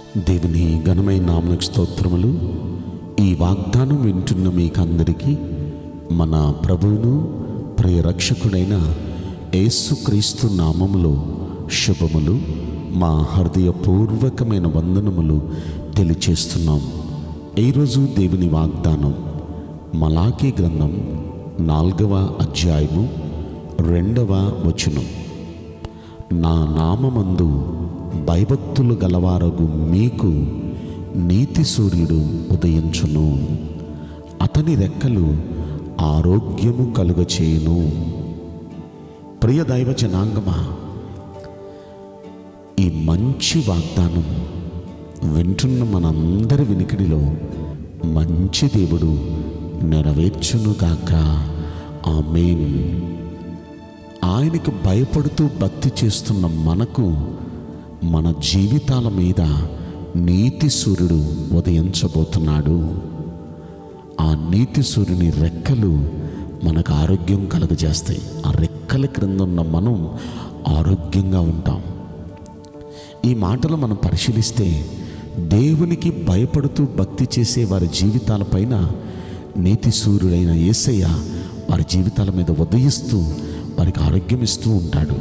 దేవుని ఘనమైన నామలకు స్తోత్రములు ఈ వాగ్దానం వింటున్న మీకందరికీ మన ప్రభువును ప్రియరక్షకుడైన యేసుక్రీస్తు నామములో శుభములు మా హృదయపూర్వకమైన వందనములు తెలియచేస్తున్నాం ఈరోజు దేవుని వాగ్దానం మలాకీ గ్రంథం నాలుగవ అధ్యాయము రెండవ వచనం నా నామమందు భయభక్తులు గలవారగు మీకు నీతి సూర్యుడు ఉదయించును అతని రెక్కలు ఆరోగ్యము కలుగచేయును ప్రియ దైవ జనాంగమా ఈ మంచి వాగ్దానం వింటున్న మనందరి వినికిడిలో మంచి దేవుడు నెరవేర్చునుగాక ఆమెన్ ఆయనకు భయపడుతూ భక్తి చేస్తున్న మనకు మన జీవితాల మీద నీతి సూర్యుడు ఉదయించబోతున్నాడు ఆ నీతి సూర్యుని రెక్కలు మనకు ఆరోగ్యం కలుగజేస్తాయి ఆ రెక్కల క్రింద ఉన్న మనం ఆరోగ్యంగా ఉంటాం ఈ మాటలు మనం పరిశీలిస్తే దేవునికి భయపడుతూ భక్తి చేసే వారి జీవితాలపైన నీతి సూర్యుడైన యేసయ్య వారి జీవితాల మీద ఉదయిస్తూ వారికి ఆరోగ్యం ఇస్తూ ఉంటాడు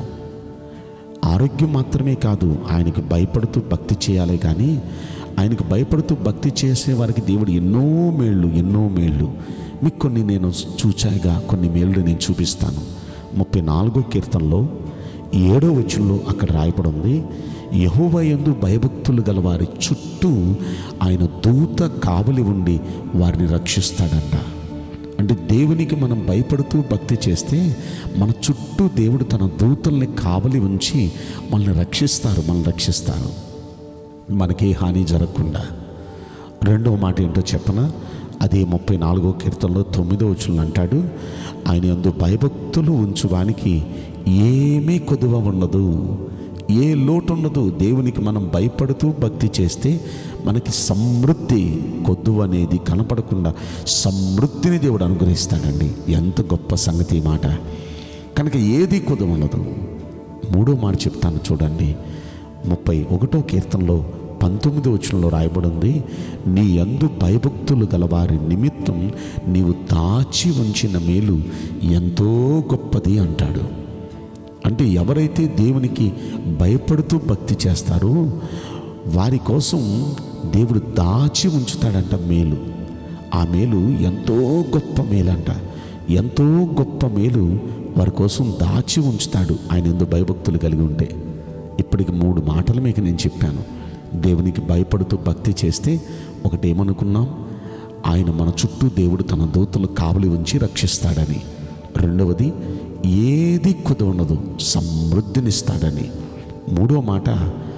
ఆరోగ్యం మాత్రమే కాదు ఆయనకు భయపడుతూ భక్తి చేయాలి కానీ ఆయనకు భయపడుతూ భక్తి చేసే వారికి దేవుడు ఎన్నో మేళ్ళు ఎన్నో మేళ్ళు మీకు కొన్ని నేను చూచాగా కొన్ని మేళ్ళు నేను చూపిస్తాను ముప్పై నాలుగో కీర్తనలో ఏడో వచనంలో అక్కడ రాయబడి ఉంది యహోవా యందు భయభక్తులు గల వారి చుట్టూ ఆయన దూత కావలి ఉండి వారిని రక్షిస్తాడంట అంటే దేవునికి మనం భయపడుతూ భక్తి చేస్తే మన చుట్టూ దేవుడు తన దూతల్ని కావలి ఉంచి మనల్ని రక్షిస్తారు మనల్ని రక్షిస్తారు మనకి ఏ హాని జరగకుండా రెండవ మాట ఏంటో చెప్పన అదే ముప్పై నాలుగో కీర్తనలో తొమ్మిదో వచనం అంటాడు ఆయన యందు భయభక్తులు ఉంచువానికి ఏమీ కొదువ ఉండదు ఏ లోటు ఉండదు దేవునికి మనం భయపడుతూ భక్తి చేస్తే మనకి సమృద్ధి కొద్దు అనేది కనపడకుండా సమృద్ధిని దేవుడు అనుగ్రహిస్తాడండి ఎంత గొప్ప సంగతి ఈ మాట కనుక ఏది కొద్దు ఉండదు మూడో మాట చెప్తాను చూడండి ముప్పై ఒకటో కీర్తనలో పంతొమ్మిదో వచనంలో రాయబడి ఉంది నీ యందు భయభక్తులు గలవారి నిమిత్తం నీవు దాచి ఉంచిన మేలు ఎంతో గొప్పది అంటాడు అంటే ఎవరైతే దేవునికి భయపడుతూ భక్తి చేస్తారో వారి కోసం దేవుడు దాచి ఉంచుతాడంట మేలు ఆ మేలు ఎంతో గొప్ప మేలంట ఎంతో గొప్ప మేలు వారి కోసం దాచి ఉంచుతాడు ఆయన ఎందుకు భయభక్తులు కలిగి ఉంటే ఇప్పటికి మూడు మాటలు మీకు నేను చెప్పాను దేవునికి భయపడుతూ భక్తి చేస్తే ఒకటి ఏమనుకున్నాం ఆయన మన చుట్టూ దేవుడు తన దూతలు కావలి ఉంచి రక్షిస్తాడని రెండవది ఏది కుదవనదు సమృద్ధినిస్తాడని మూడో మాట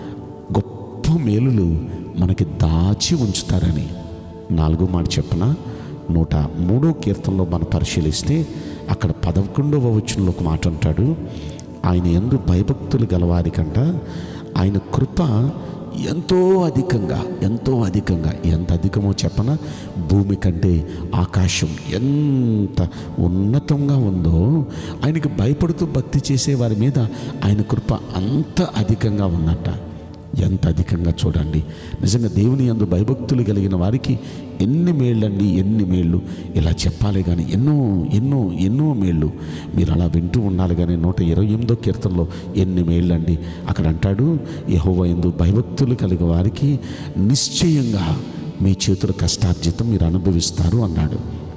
గొప్ప మేలులు మనకి దాచి ఉంచుతారని నాలుగో మాట చెప్పన నూట మూడో కీర్తనలో మనం పరిశీలిస్తే అక్కడ పదకొండవ వచనంలో ఒక మాట అంటాడు ఆయన ఎందు భయభక్తులు గలవారికంట ఆయన కృప ఎంతో అధికంగా ఎంతో అధికంగా ఎంత అధికమో చెప్పన భూమి కంటే ఆకాశం ఎంత ఉన్నతంగా ఉందో ఆయనకి భయపడుతూ భక్తి చేసే వారి మీద ఆయన కృప అంత అధికంగా ఉన్నట్ట ఎంత అధికంగా చూడండి నిజంగా దేవుని అందు భయభక్తులు కలిగిన వారికి ఎన్ని మేళ్ళండి ఎన్ని మేళ్ళు ఇలా చెప్పాలి కానీ ఎన్నో ఎన్నో ఎన్నో మేళ్ళు మీరు అలా వింటూ ఉండాలి కానీ నూట ఇరవై ఎనిమిదో కీర్తనలో ఎన్ని మేళ్ళండి అక్కడ అంటాడు యహోవ ఎందు భయభక్తులు కలిగిన వారికి నిశ్చయంగా మీ చేతుల కష్టార్జితం మీరు అనుభవిస్తారు అన్నాడు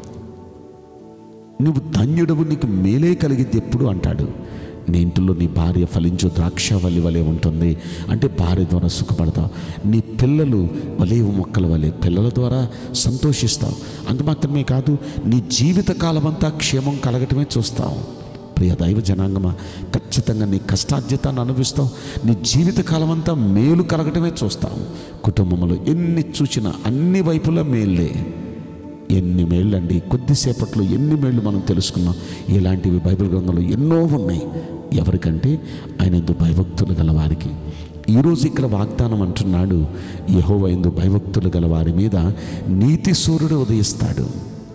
నువ్వు ధన్యుడవు నీకు మేలే కలిగిద్ది ఎప్పుడు అంటాడు నీ ఇంటిలో నీ భార్య ఫలించు ద్రాక్షవల్లి వలె ఉంటుంది అంటే భార్య ద్వారా సుఖపడతావు నీ పిల్లలు వలేవు మొక్కల వలె పిల్లల ద్వారా సంతోషిస్తావు అంత మాత్రమే కాదు నీ జీవిత కాలం అంతా క్షేమం కలగటమే చూస్తావు ప్రియ దైవ జనాంగమా ఖచ్చితంగా నీ కష్టార్జితాన్ని అనుభవిస్తావు నీ జీవిత కాలం అంతా మేలు కలగటమే చూస్తావు కుటుంబంలో ఎన్ని చూసినా అన్ని వైపులా మేళ్ళే ఎన్ని మేళ్ళండి కొద్దిసేపట్లో ఎన్ని మేళ్ళు మనం తెలుసుకున్నాం ఇలాంటివి బైబిల్ గ్రంథంలో ఎన్నో ఉన్నాయి ఎవరికంటే ఆయన ఎందు భయభక్తులు గల వారికి ఈరోజు ఇక్కడ వాగ్దానం అంటున్నాడు యహోవ ఎందు భయభక్తులు గల వారి మీద నీతి సూర్యుడు ఉదయిస్తాడు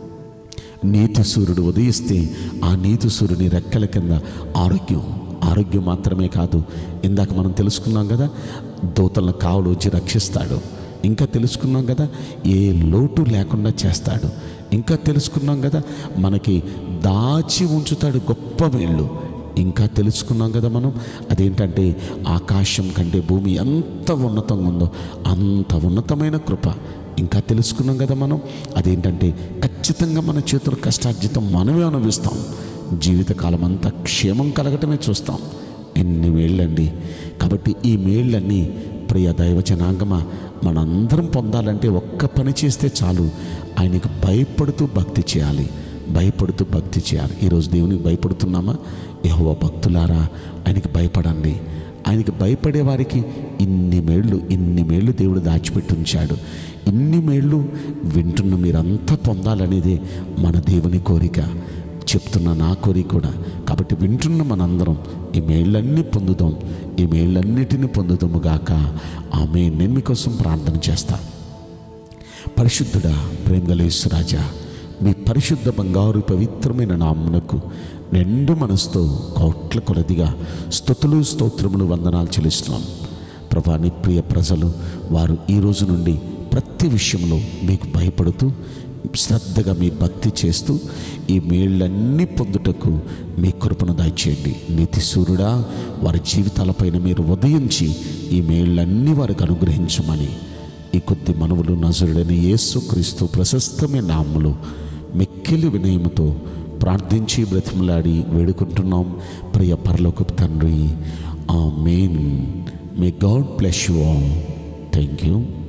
నీతి సూర్యుడు ఉదయిస్తే ఆ నీతి సూర్యుని రెక్కల కింద ఆరోగ్యం ఆరోగ్యం మాత్రమే కాదు ఇందాక మనం తెలుసుకున్నాం కదా దూతలను కావలు వచ్చి రక్షిస్తాడు ఇంకా తెలుసుకున్నాం కదా ఏ లోటు లేకుండా చేస్తాడు ఇంకా తెలుసుకున్నాం కదా మనకి దాచి ఉంచుతాడు గొప్ప మేళ్ళు ఇంకా తెలుసుకున్నాం కదా మనం అదేంటంటే ఆకాశం కంటే భూమి ఎంత ఉన్నతంగా ఉందో అంత ఉన్నతమైన కృప ఇంకా తెలుసుకున్నాం కదా మనం అదేంటంటే ఖచ్చితంగా మన చేతుల కష్టార్జితం మనమే అనుభవిస్తాం జీవితకాలం అంతా క్షేమం కలగటమే చూస్తాం ఎన్ని మేళ్ళండి కాబట్టి ఈ మేళ్ళన్నీ ప్రియ దైవ జనాంగమ మనందరం పొందాలంటే ఒక్క పని చేస్తే చాలు ఆయనకు భయపడుతూ భక్తి చేయాలి భయపడుతూ భక్తి చేయాలి ఈరోజు దేవునికి భయపడుతున్నామా యహోవ భక్తులారా ఆయనకి భయపడండి ఆయనకి భయపడే వారికి ఇన్ని మేళ్ళు ఇన్ని మేళ్ళు దేవుడు దాచిపెట్టి ఉంచాడు ఇన్ని మేళ్ళు వింటున్న మీరంతా పొందాలనేదే మన దేవుని కోరిక చెప్తున్న నా కోరిక కూడా కాబట్టి వింటున్న మనందరం ఈ మేళ్ళన్నీ పొందుదాం ఈ మేళ్ళన్నిటిని పొందుదాము గాక ఆమె నేను మీకోసం ప్రార్థన చేస్తాను పరిశుద్ధుడా ప్రేమగలేశ్వరాజా మీ పరిశుద్ధ బంగారు పవిత్రమైన నామునకు రెండు మనసుతో కోట్ల కొలదిగా స్థుతులు స్తోత్రములు వందనాలు చెల్లిస్తున్నాం ప్రభా నీ ప్రియ ప్రజలు వారు ఈ రోజు నుండి ప్రతి విషయంలో మీకు భయపడుతూ శ్రద్ధగా మీ భక్తి చేస్తూ ఈ మేళ్ళన్నీ పొందుటకు మీ కృపను దయచేయండి నీతి సూర్యుడా వారి జీవితాలపైన మీరు ఉదయించి ఈ మేళ్ళన్నీ వారికి అనుగ్రహించమని ఈ కొద్ది మనవులు నజరుడైన యేసుక్రీస్తు ప్రశస్తమైన నామములో మిక్కిలి వినయముతో ప్రార్థించి బ్రతిమలాడి వేడుకుంటున్నాం ప్రియ పరలోకపు తండ్రి ఆ మెయిన్ may God bless you all thank you